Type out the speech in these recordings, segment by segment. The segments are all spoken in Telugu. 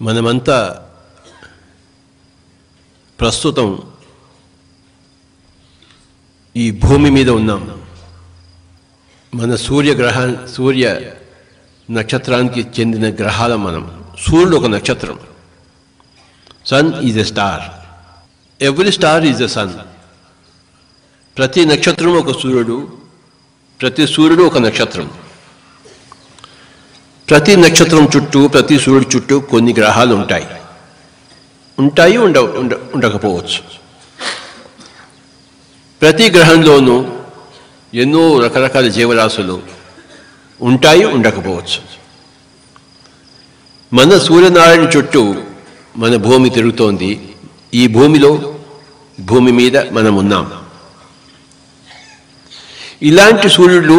మనమంతా ప్రస్తుతం ఈ భూమి మీద ఉన్నాం మన సూర్యగ్రహ సూర్య నక్షత్రానికి చెందిన గ్రహాలం మనం సూర్యుడు ఒక నక్షత్రం sun is a star every star is a sun ప్రతి నక్షత్రం ఒక సూర్యుడు ప్రతి సూర్యుడు ఒక నక్షత్రం ప్రతి నక్షత్రం చుట్టూ ప్రతి సూర్యుడు చుట్టూ కొన్ని గ్రహాలు ఉంటాయి ఉంటాయి ఉండ ఉండ ఉండకపోవచ్చు ప్రతి గ్రహంలోనూ ఎన్నో రకరకాల జీవరాశులు ఉంటాయి ఉండకపోవచ్చు మన సూర్యనారాయణ చుట్టూ మన భూమి తిరుగుతోంది ఈ భూమిలో భూమి మీద మనం ఉన్నాం ఇలాంటి సూర్యుడు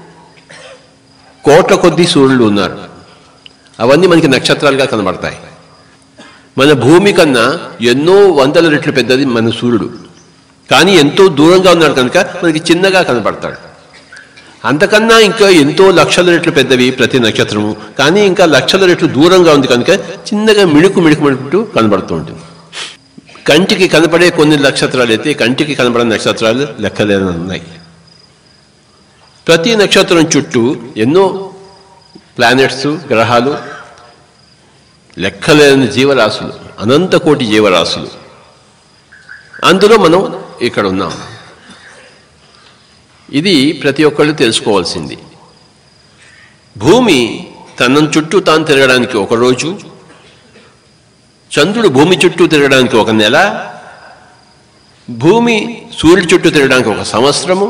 కోట్ల కొద్ది సూర్యులు ఉన్నారు అవన్నీ మనకి నక్షత్రాలుగా కనబడతాయి మన భూమి కన్నా ఎన్నో వందల రెట్లు పెద్దది మన సూర్యుడు కానీ ఎంతో దూరంగా ఉన్నాడు కనుక మనకి చిన్నగా కనబడతాడు అంతకన్నా ఇంకా ఎంతో లక్షల రెట్లు పెద్దవి ప్రతి నక్షత్రము కానీ ఇంకా లక్షల రెట్లు దూరంగా ఉంది కనుక చిన్నగా మిణుకు మిణుకు మిణుకుంటూ కనబడుతూ ఉంటుంది కంటికి కనపడే కొన్ని నక్షత్రాలు అయితే కంటికి కనబడే నక్షత్రాలు లెక్కలేని ఉన్నాయి ప్రతి నక్షత్రం చుట్టూ ఎన్నో ప్లానెట్స్ గ్రహాలు లెక్కలేని జీవరాశులు అనంత కోటి జీవరాశులు అందులో మనం ఇక్కడ ఉన్నాం ఇది ప్రతి ఒక్కళ్ళు తెలుసుకోవాల్సింది భూమి తన చుట్టూ తాను తిరగడానికి ఒక రోజు చంద్రుడు భూమి చుట్టూ తిరగడానికి ఒక నెల భూమి సూర్యుడి చుట్టూ తిరగడానికి ఒక సంవత్సరము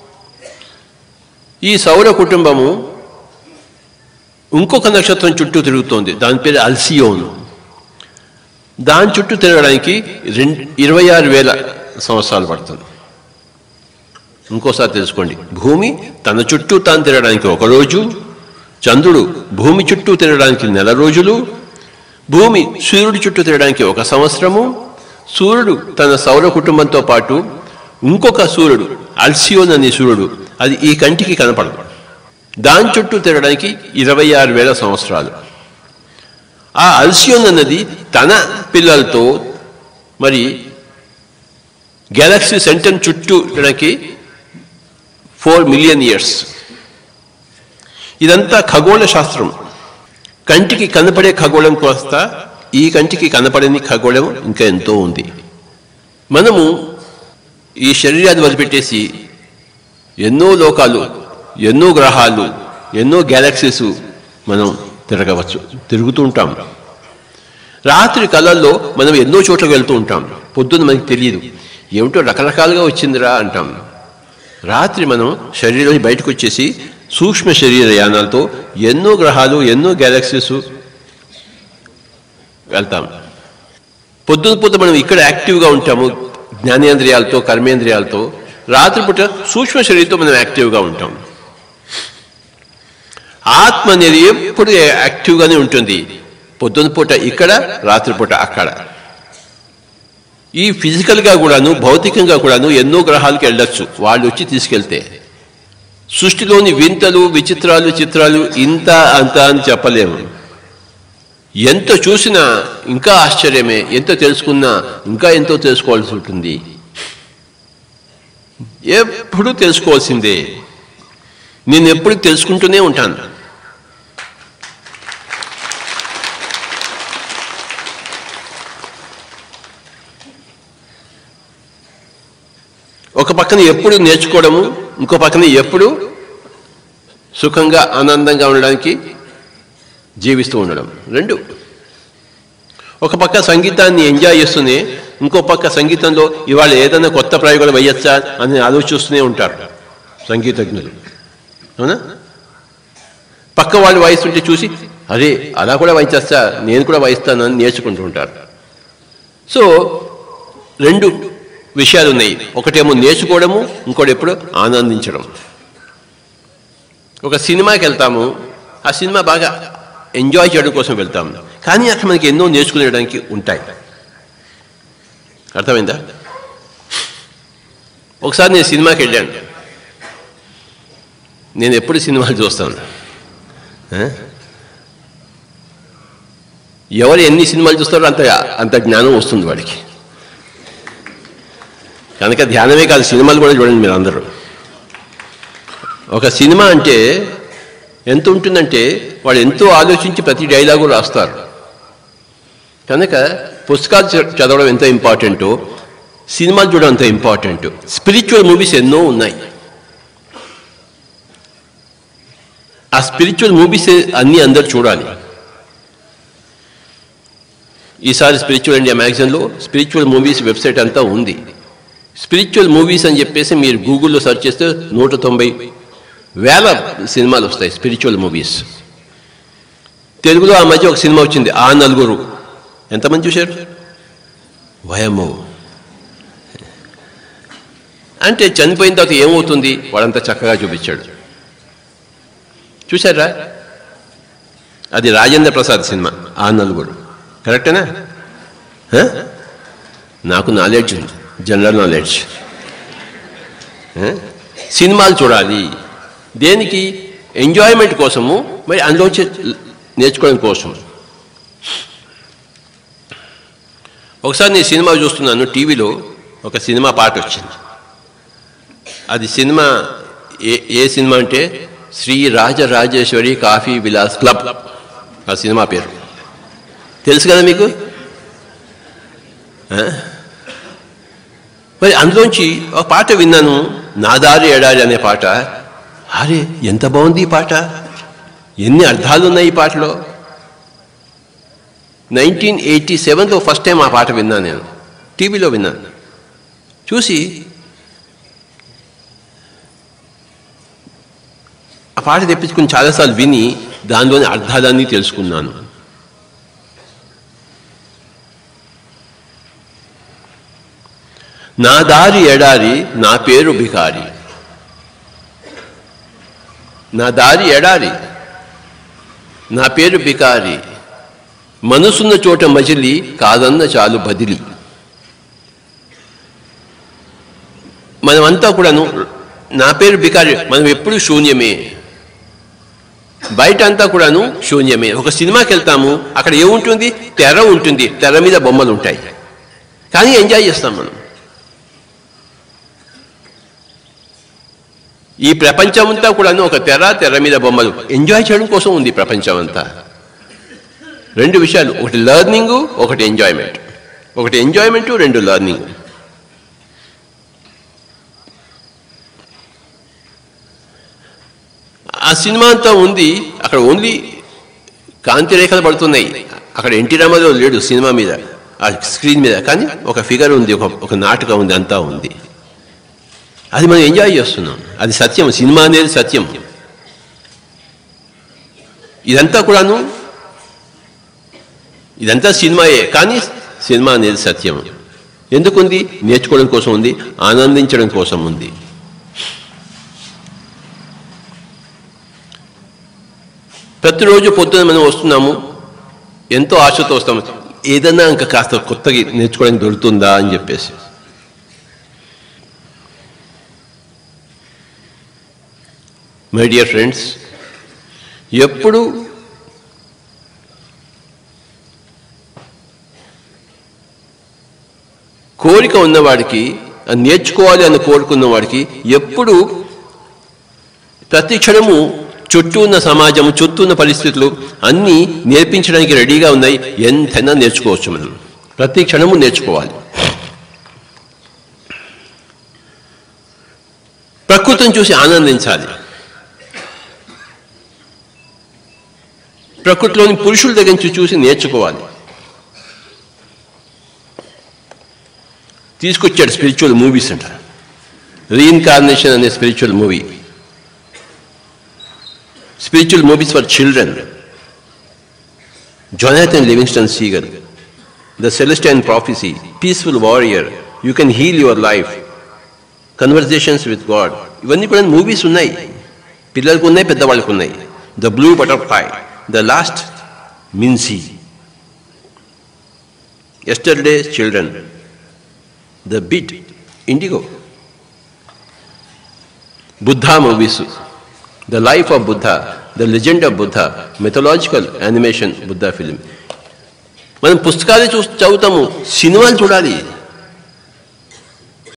ఈ సౌర కుటుంబము ఇంకొక నక్షత్రం చుట్టూ తిరుగుతోంది దాని పేరు అల్సియోను దాని చుట్టూ తిరగడానికి రెండు ఇరవై ఆరు వేల సంవత్సరాలు పడుతుంది ఇంకోసారి తెలుసుకోండి భూమి తన చుట్టూ తాను తిరగడానికి ఒక రోజు చంద్రుడు భూమి చుట్టూ తిరగడానికి నెల రోజులు భూమి సూర్యుడి చుట్టూ తిరగడానికి ఒక సంవత్సరము సూర్యుడు తన సౌర కుటుంబంతో పాటు ఇంకొక సూర్యుడు అల్సియోన్ అనే సూర్యుడు అది ఈ కంటికి కనపడదు దాని చుట్టూ తిరగడానికి ఇరవై ఆరు వేల సంవత్సరాలు ఆ అల్సియోన్ అన్నది తన పిల్లలతో మరి గెలాక్సీ సెంటర్ చుట్టూ తిరగడానికి ఫోర్ మిలియన్ ఇయర్స్ ఇదంతా ఖగోళ శాస్త్రం కంటికి కనపడే ఖగోళం కోస్తా ఈ కంటికి కనపడని ఖగోళం ఇంకా ఎంతో ఉంది మనము ఈ శరీరాన్ని వదిలిపెట్టేసి ఎన్నో లోకాలు ఎన్నో గ్రహాలు ఎన్నో గ్యాలక్సీస్ మనం తిరగవచ్చు తిరుగుతూ ఉంటాం రాత్రి కళల్లో మనం ఎన్నో చోట్లకు వెళ్తూ ఉంటాం పొద్దున్న మనకి తెలియదు ఏమిటో రకరకాలుగా వచ్చిందిరా అంటాం రాత్రి మనం శరీరం బయటకు వచ్చేసి సూక్ష్మ శరీర యానాలతో ఎన్నో గ్రహాలు ఎన్నో గ్యాలక్సీస్ వెళ్తాం పొద్దున పూట మనం ఇక్కడ యాక్టివ్గా ఉంటాము జ్ఞానేంద్రియాలతో కర్మేంద్రియాలతో రాత్రిపూట సూక్ష్మ శరీరంతో మనం యాక్టివ్గా ఉంటాం ఆత్మ అనేది ఎప్పుడు యాక్టివ్గానే ఉంటుంది పొద్దున పూట ఇక్కడ రాత్రిపూట అక్కడ ఈ ఫిజికల్గా కూడాను భౌతికంగా కూడాను ఎన్నో గ్రహాలకు వెళ్ళొచ్చు వాళ్ళు వచ్చి తీసుకెళ్తే సృష్టిలోని వింతలు విచిత్రాలు చిత్రాలు ఇంత అంత అని చెప్పలేము ఎంత చూసినా ఇంకా ఆశ్చర్యమే ఎంత తెలుసుకున్నా ఇంకా ఎంతో తెలుసుకోవాల్సి ఉంటుంది ఎప్పుడు తెలుసుకోవాల్సిందే నేను ఎప్పుడు తెలుసుకుంటూనే ఉంటాను ఒక పక్కన ఎప్పుడు నేర్చుకోవడము ఇంకో పక్కన ఎప్పుడు సుఖంగా ఆనందంగా ఉండడానికి జీవిస్తూ ఉండడం రెండు ఒక పక్క సంగీతాన్ని ఎంజాయ్ చేస్తూనే ఇంకో పక్క సంగీతంలో ఇవాళ ఏదైనా కొత్త ప్రయోగాలు వేయచ్చా అని ఆలోచిస్తూనే ఉంటారు సంగీతజ్ఞులు అవునా పక్క వాళ్ళు వాయిస్తుంటే చూసి అరే అలా కూడా వాయించేస్తా నేను కూడా వాయిస్తానని నేర్చుకుంటూ ఉంటారు సో రెండు విషయాలు ఉన్నాయి ఒకటేమో నేర్చుకోవడము ఇంకోటి ఎప్పుడు ఆనందించడం ఒక సినిమాకి వెళ్తాము ఆ సినిమా బాగా ఎంజాయ్ చేయడం కోసం వెళ్తాము కానీ అక్కడ మనకి ఎన్నో నేర్చుకునేయడానికి ఉంటాయి అర్థమైందా ఒకసారి నేను సినిమాకి వెళ్ళాను నేను ఎప్పుడు సినిమాలు చూస్తాను ఆ? ఎవరు ఎన్ని సినిమాలు చూస్తారో అంత అంత జ్ఞానం వస్తుంది వాడికి కనుక ధ్యానమే కాదు సినిమాలు కూడా చూడండి మీరు అందరూ ఒక సినిమా అంటే ఎంత ఉంటుందంటే వాడు ఎంతో ఆలోచించి ప్రతి డైలాగు రాస్తారు కనుక పుస్తకాలు చ- చదవడం ఎంత ఇంపార్టెంటో సినిమాలు చూడడం అంత ఇంపార్టెంట్ స్పిరిచువల్ మూవీస్ ఎన్నో ఉన్నాయి ఆ స్పిరిచువల్ మూవీస్ అన్నీ అందరు చూడాలి ఈసారి స్పిరిచువల్ ఇండియా మ్యాగజైన్లో స్పిరిచువల్ మూవీస్ వెబ్సైట్ అంతా ఉంది స్పిరిచువల్ మూవీస్ అని చెప్పేసి మీరు గూగుల్లో సెర్చ్ చేస్తే నూట తొంభై వేల సినిమాలు వస్తాయి స్పిరిచువల్ మూవీస్ తెలుగులో ఆ మధ్య ఒక సినిమా వచ్చింది ఆ నలుగురు ఎంతమంది చూశారు వయము అంటే చనిపోయిన తర్వాత ఏమవుతుంది వాడంతా చక్కగా చూపించాడు చూశారా అది రాజేంద్ర ప్రసాద్ సినిమా ఆ నలుగురు కరెక్టేనా హ? నాకు నాలెడ్జ్ ఉంది జనరల్ నాలెడ్జ్ హ? సినిమాలు చూడాలి దేనికి ఎంజాయ్మెంట్ కోసము మరి అందులోంచి నేర్చుకోవడం కోసం ఒకసారి నేను సినిమా చూస్తున్నాను టీవీలో ఒక సినిమా పాట వచ్చింది అది సినిమా ఏ ఏ సినిమా అంటే శ్రీ రాజరాజేశ్వరి కాఫీ విలాస్ క్లబ్ ఆ సినిమా పేరు తెలుసు కదా మీకు ఆ? మరి అందులోంచి ఒక పాట విన్నాను నాదారి ఎడారి అనే పాట అరే ఎంత బాగుంది ఈ పాట ఎన్ని అర్థాలు ఉన్నాయి ఈ పాటలో నైన్టీన్ ఎయిటీ సెవెన్లో ఫస్ట్ టైం ఆ పాట విన్నాను నేను టీవీలో విన్నాను చూసి ఆ పాట తెప్పించుకుని చాలాసార్లు విని దానిలోని అర్థాలన్నీ తెలుసుకున్నాను నా దారి ఎడారి నా పేరు బికారి నా దారి ఎడారి నా పేరు బికారి మనసున్న చోట మజిలి కాదన్న చాలు బదిలి మనమంతా కూడాను నా పేరు బికారి మనం ఎప్పుడు శూన్యమే బయట అంతా కూడాను శూన్యమే ఒక సినిమాకి వెళ్తాము అక్కడ ఏముంటుంది తెర ఉంటుంది తెర మీద బొమ్మలు ఉంటాయి కానీ ఎంజాయ్ చేస్తాం మనం ఈ ప్రపంచం అంతా కూడాను ఒక తెర తెర మీద బొమ్మలు ఎంజాయ్ చేయడం కోసం ఉంది ఈ ప్రపంచం అంతా రెండు విషయాలు ఒకటి లెర్నింగ్ ఒకటి ఎంజాయ్మెంట్ ఒకటి ఎంజాయ్మెంట్ రెండు లెర్నింగ్ ఆ సినిమా అంతా ఉంది అక్కడ ఓన్లీ కాంతి రేఖలు పడుతున్నాయి అక్కడ ఎన్టీ రామారావు లేడు సినిమా మీద ఆ స్క్రీన్ మీద కానీ ఒక ఫిగర్ ఉంది ఒక ఒక నాటకం ఉంది అంతా ఉంది అది మనం ఎంజాయ్ చేస్తున్నాం అది సత్యం సినిమా అనేది సత్యం ఇదంతా కూడాను ఇదంతా సినిమాయే కానీ సినిమా అనేది సత్యం ఎందుకుంది నేర్చుకోవడం కోసం ఉంది ఆనందించడం కోసం ఉంది ప్రతిరోజు పొద్దున మనం వస్తున్నాము ఎంతో ఆశతో వస్తాము ఏదన్నా ఇంకా కాస్త కొత్తగా నేర్చుకోవడానికి దొరుకుతుందా అని చెప్పేసి మై డియర్ ఫ్రెండ్స్ ఎప్పుడు కోరిక ఉన్నవాడికి అది నేర్చుకోవాలి అని కోరుకున్న వాడికి ఎప్పుడు ప్రతి క్షణము చుట్టూ ఉన్న సమాజము చుట్టూ ఉన్న పరిస్థితులు అన్నీ నేర్పించడానికి రెడీగా ఉన్నాయి ఎంతైనా నేర్చుకోవచ్చు మనం ప్రతి క్షణము నేర్చుకోవాలి ప్రకృతిని చూసి ఆనందించాలి ప్రకృతిలోని పురుషుల దగ్గర నుంచి చూసి నేర్చుకోవాలి తీసుకొచ్చాడు స్పిరిచువల్ మూవీస్ అంట రీఇన్కార్నేషన్ అనే spiritual movie spiritual movies for children Jonathan Livingston Seagull the Celestine Prophecy peaceful warrior you can heal your life conversations with God ఇవన్నీ కూడా మూవీస్ ఉన్నాయి పిల్లలకు ఉన్నాయి పెద్దవాళ్ళకు ఉన్నాయి the blue butterfly the last Mimzy yesterday children the bit indigo Buddha movies the life of Buddha the legend of Buddha mythological animation Buddha film మనం పుస్తకాలు చూ చదువుతాము సినిమాలు చూడాలి